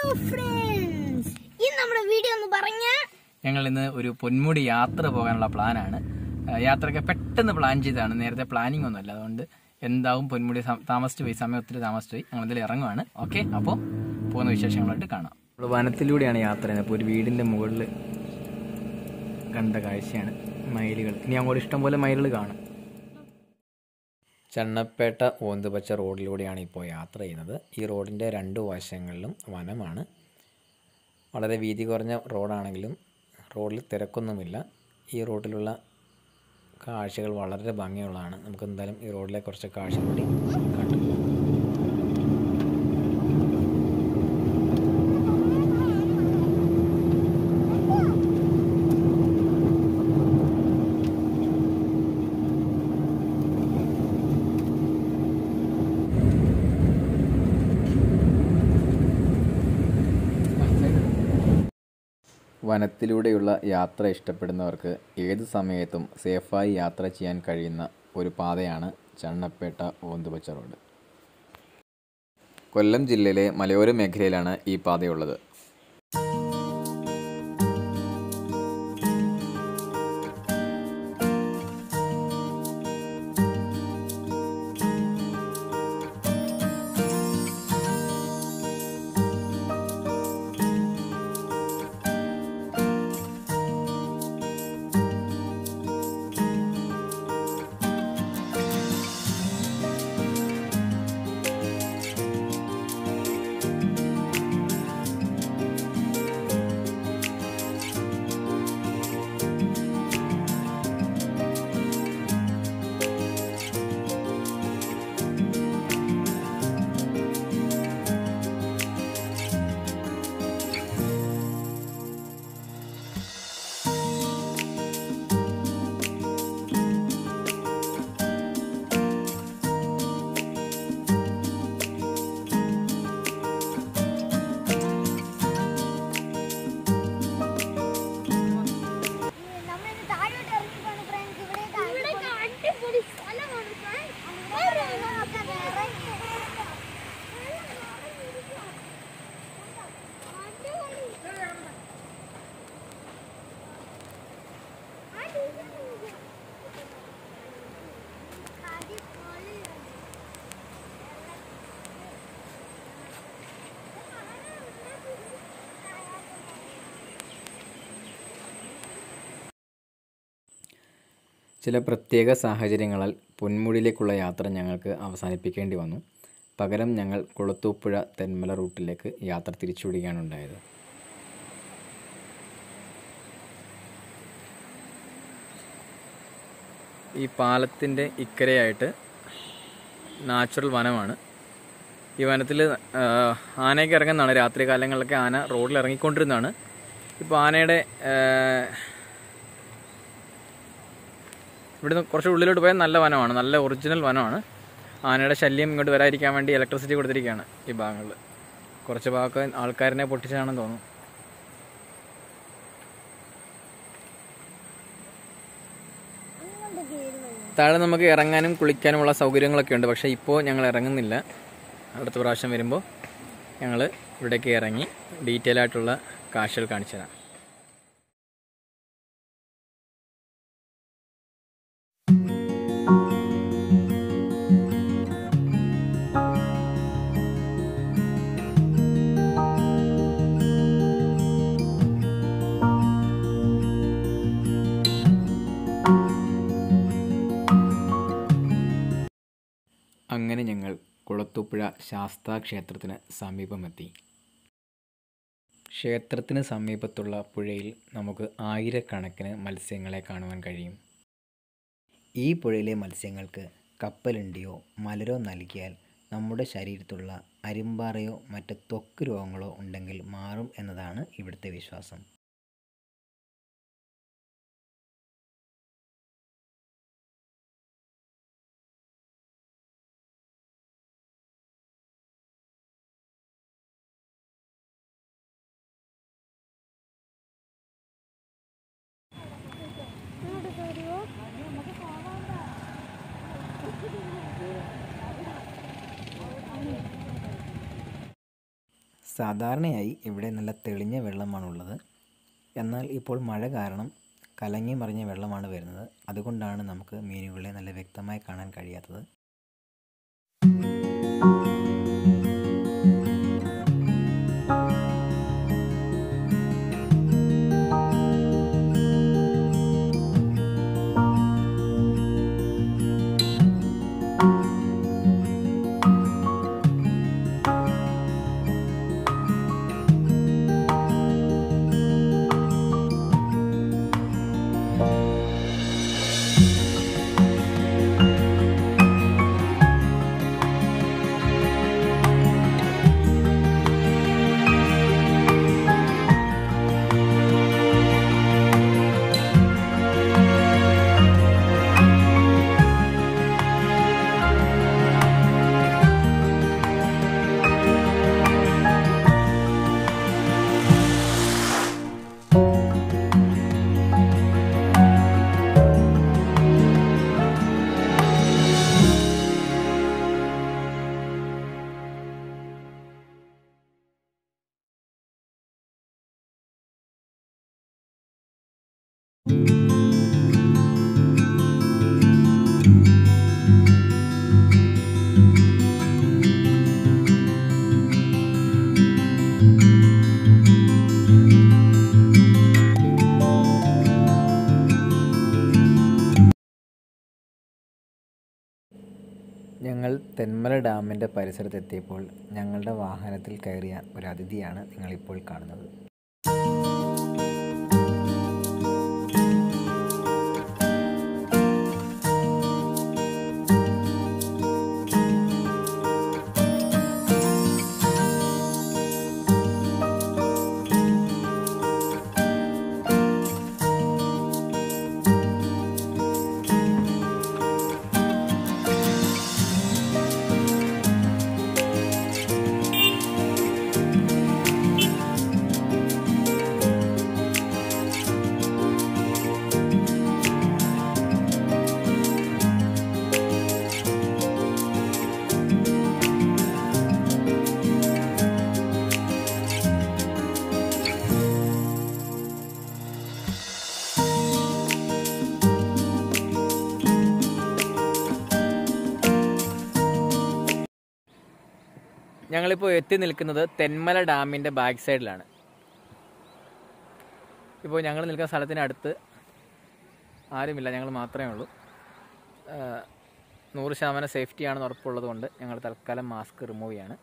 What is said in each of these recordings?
hello friends ഇന്ന് നമ്മുടെ video എന്ന് പറഞ്ഞ ഞങ്ങൾ ഇന്ന് ഒരു പൊന്മുടി യാത്ര പോകാനുള്ള പ്ലാനാണ് ആ, യാത്രയൊക്കെ പെട്ടെന്ന് പ്ലാൻ ചെയ്തതാണ് നേരത്തെ പ്ലാനിങ് ഒന്നുമല്ല അതുകൊണ്ട് എന്താവും പൊന്മുടി സം- താമസിച്ചു പോയി സമയം ഒത്തിരി താമസിച്ചു പോയി ഞങ്ങൾ ഇതിൽ ഇറങ്ങുവാണ് ഓക്കെ അപ്പോൾ പോകുന്ന വിശേഷങ്ങളായിട്ട് കാണാം നമ്മൾ വനത്തിലൂടെയാണ് യാത്ര ചെയ്യുന്നത് അപ്പോൾ ഒരു വീടിൻ്റെ മുകളിൽ കണ്ട കാഴ്ചയാണ് മയിലുകൾ ഇനി അങ്ങോട്ട് ഇഷ്ടംപോലെ മയിലുകൾ കാണും ചണ്ണപ്പേട്ട ഓന്തുപച്ച റോഡിലൂടെയാണ് ഇപ്പോൾ യാത്ര ചെയ്യുന്നത് ഈ റോഡിൻ്റെ രണ്ട് വശങ്ങളിലും വനമാണ് വളരെ വീതി കുറഞ്ഞ റോഡാണെങ്കിലും റോഡിൽ തിരക്കൊന്നുമില്ല ഈ റോഡിലുള്ള കാഴ്ചകൾ വളരെ ഭംഗിയുള്ളതാണ് നമുക്ക് എന്തായാലും ഈ റോഡിലെ കുറച്ച് കാഴ്ച കൂടി കണ്ടു വനത്തിലൂടെയുള്ള യാത്ര ഇഷ്ടപ്പെടുന്നവർക്ക് ഏത് സമയത്തും സേഫായി യാത്ര ചെയ്യാൻ കഴിയുന്ന ഒരു പാതയാണ് ചണ്ണപ്പേട്ട ഓന്തുപച്ച റോഡ് കൊല്ലം ജില്ലയിലെ മലയോര മേഖലയിലാണ് ഈ പാതയുള്ളത് നമ്മളിന്ന് താഴോട്ട് ഇറങ്ങിയിട്ടാണ് ഫ്രണ്ട്സ് ഇവിടെ അടിപൊളി സ്ഥലമാണ് ചില പ്രത്യേക സാഹചര്യങ്ങളാൽ പൊന്മുടിയിലേക്കുള്ള യാത്ര ഞങ്ങൾക്ക് അവസാനിപ്പിക്കേണ്ടി വന്നു പകരം ഞങ്ങൾ കുളത്തൂപ്പുഴ തെന്മല റൂട്ടിലേക്ക് യാത്ര തിരിച്ചുവിടുകയാണ് ഉണ്ടായത് ഈ പാലത്തിൻ്റെ ഇക്കരയായിട്ട് നാച്ചുറൽ വനമാണ് ഈ വനത്തിൽ ആനയൊക്കെ ഇറങ്ങുന്നതാണ് രാത്രി കാലങ്ങളിലൊക്കെ ആന റോഡിൽ ഇറങ്ങിക്കൊണ്ടിരുന്നതാണ് ഇപ്പോൾ ആനയുടെ ആ, ഇവിടുന്ന് കുറച്ച് ഉള്ളിലോട്ട് പോയാൽ നല്ല വനമാണ് നല്ല ഒറിജിനൽ വനമാണ് ആനയുടെ ശല്യം ഇങ്ങോട്ട് വരാതിരിക്കാൻ വേണ്ടി ഇലക്ട്രിസിറ്റി കൊടുത്തിരിക്കുകയാണ് ഈ ഭാഗങ്ങളിൽ കുറച്ച് ഭാഗമൊക്കെ ആൾക്കാരനെ പൊട്ടിച്ചാണെന്ന് തോന്നുന്നു താഴെ നമുക്ക് ഇറങ്ങാനും കുളിക്കാനുമുള്ള സൗകര്യങ്ങളൊക്കെ ഉണ്ട് പക്ഷേ ഇപ്പോൾ ഞങ്ങൾ ഇറങ്ങുന്നില്ല അടുത്ത പ്രാവശ്യം വരുമ്പോൾ ഞങ്ങൾ ഇവിടേക്ക് ഇറങ്ങി ഡീറ്റെയിൽ ആയിട്ടുള്ള കാഴ്ചകൾ കാണിച്ചു തരാം അങ്ങനെ ഞങ്ങൾ കുളത്തൂപ്പുഴ ശാസ്താ ക്ഷേത്രത്തിന് സമീപമെത്തി ക്ഷേത്രത്തിന് സമീപത്തുള്ള പുഴയിൽ നമുക്ക് ആയിരക്കണക്കിന് മത്സ്യങ്ങളെ കാണുവാൻ കഴിയും ഈ പുഴയിലെ മത്സ്യങ്ങൾക്ക് കപ്പലുണ്ടിയോ മലരോ നൽകിയാൽ നമ്മുടെ ശരീരത്തുള്ള അരിമ്പാറയോ മറ്റ് ത്വക്ക് രോഗങ്ങളോ ഉണ്ടെങ്കിൽ മാറും എന്നതാണ് ഇവിടുത്തെ വിശ്വാസം സാധാരണയായി ഇവിടെ നല്ല തെളിഞ്ഞ വെള്ളമാണുള്ളത് എന്നാൽ ഇപ്പോൾ മഴ കാരണം കലങ്ങി മറിഞ്ഞ വെള്ളമാണ് വരുന്നത് അതുകൊണ്ടാണ് നമുക്ക് മീനുകളെ നല്ല വ്യക്തമായി കാണാൻ കഴിയാത്തത് ഞങ്ങൾ തെന്മല ഡാമിൻ്റെ പരിസരത്തെത്തിയപ്പോൾ ഞങ്ങളുടെ വാഹനത്തിൽ കയറിയ ഒരു അതിഥിയാണ് നിങ്ങളിപ്പോൾ കാണുന്നത് ഞങ്ങളിപ്പോൾ എത്തി നിൽക്കുന്നത് തെന്മല ഡാമിൻ്റെ ബാക്ക് സൈഡിലാണ് ഇപ്പോൾ ഞങ്ങൾ നിൽക്കുന്ന സ്ഥലത്തിനടുത്ത് ആരുമില്ല ഞങ്ങൾ മാത്രമേ ഉള്ളൂ ആ, നൂറ് ശതമാനം സേഫ്റ്റിയാണെന്ന് ഉറപ്പുള്ളത് കൊണ്ട് ഞങ്ങൾ തൽക്കാലം മാസ്ക് റിമൂവ് ചെയ്യാണ്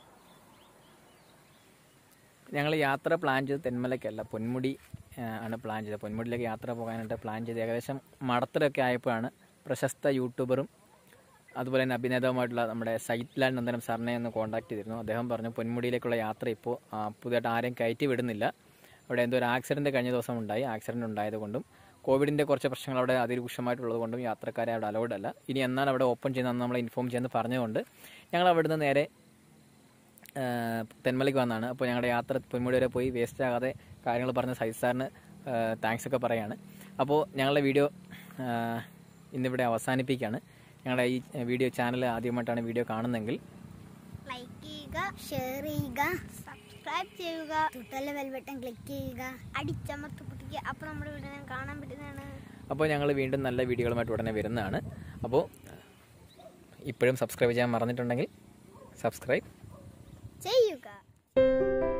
ഞങ്ങൾ യാത്ര പ്ലാൻ ചെയ്ത് തെന്മലയ്ക്കല്ല പൊന്മുടി ആ, ആണ് പ്ലാൻ ചെയ്തത് പൊന്മുടിയിലേക്ക് യാത്ര പോകാനായിട്ട് പ്ലാൻ ചെയ്ത് ഏകദേശം മടത്തിലൊക്കെ ആയപ്പോഴാണ് പ്രശസ്ത യൂട്യൂബറും അതുപോലെ തന്നെ അഭിനേതാവുമായിട്ടുള്ള നമ്മുടെ സൈറ്റ് ലാൽ നന്ദനം സാറിനെ ഒന്ന് കോൺടാക്ട് ചെയ്തിരുന്നു അദ്ദേഹം പറഞ്ഞു പൊന്മുടിയിലേക്കുള്ള യാത്ര ഇപ്പോൾ ആ, പുതിയതായിട്ട് ആരെയും കയറ്റി വിടുന്നില്ല അവിടെ എന്തോ ഒരു ആക്സിഡൻറ്റ് കഴിഞ്ഞ ദിവസം ഉണ്ടായി ആക്സിഡൻറ്റ് ഉണ്ടായതുകൊണ്ടും കോവിഡിൻ്റെ കുറച്ച് പ്രശ്നങ്ങൾ അവിടെ അതിരൂക്ഷമായിട്ടുള്ളത് കൊണ്ടും യാത്രക്കാരെ അവിടെ അലൗഡ് അല്ല ഇനി എന്നാൽ അവിടെ ഓപ്പൺ ചെയ്യുന്നതെന്ന് നമ്മളെ ഇൻഫോം ചെയ്യുന്നത് പറഞ്ഞുകൊണ്ട് ഞങ്ങൾ അവിടുന്ന് നേരെ ആ, തെന്മലയ്ക്ക് വന്നതാണ് അപ്പോൾ ഞങ്ങളുടെ യാത്ര പൊന്മുടി വരെ പോയി വേസ്റ്റ് ആകാതെ കാര്യങ്ങൾ പറഞ്ഞ സൈസ് സാറിന് താങ്ക്സ് ഒക്കെ പറയാണ് അപ്പോൾ ഞങ്ങളുടെ വീഡിയോ ആ, ഇന്നിവിടെ അവസാനിപ്പിക്കുകയാണ് ഞങ്ങളുടെ ഈ വീഡിയോ ചാനൽ ആദ്യമായിട്ടാണ് വീഡിയോ കാണുന്നതെങ്കിൽ ലൈക്ക് ചെയ്യുക ഷെയർ ചെയ്യുക സബ്സ്ക്രൈബ് ചെയ്യുക തൊട്ടല്ല ബെൽ ബട്ടൺ ക്ലിക്ക് ചെയ്യുക അടിച്ചമർത്ത് പൊട്ടിക്കുക അപ്പോൾ നമ്മുടെ വീഡിയോ കാണാൻ പറ്റുന്നതാണ് അപ്പോൾ ഞങ്ങൾ വീണ്ടും നല്ല വീഡിയോകളുമായിട്ട് ഉടനെ വരുന്നതാണ് അപ്പോൾ ഇപ്പോഴും സബ്സ്ക്രൈബ് ചെയ്യാൻ മറന്നിട്ടുണ്ടെങ്കിൽ സബ്സ്ക്രൈബ് ചെയ്യുക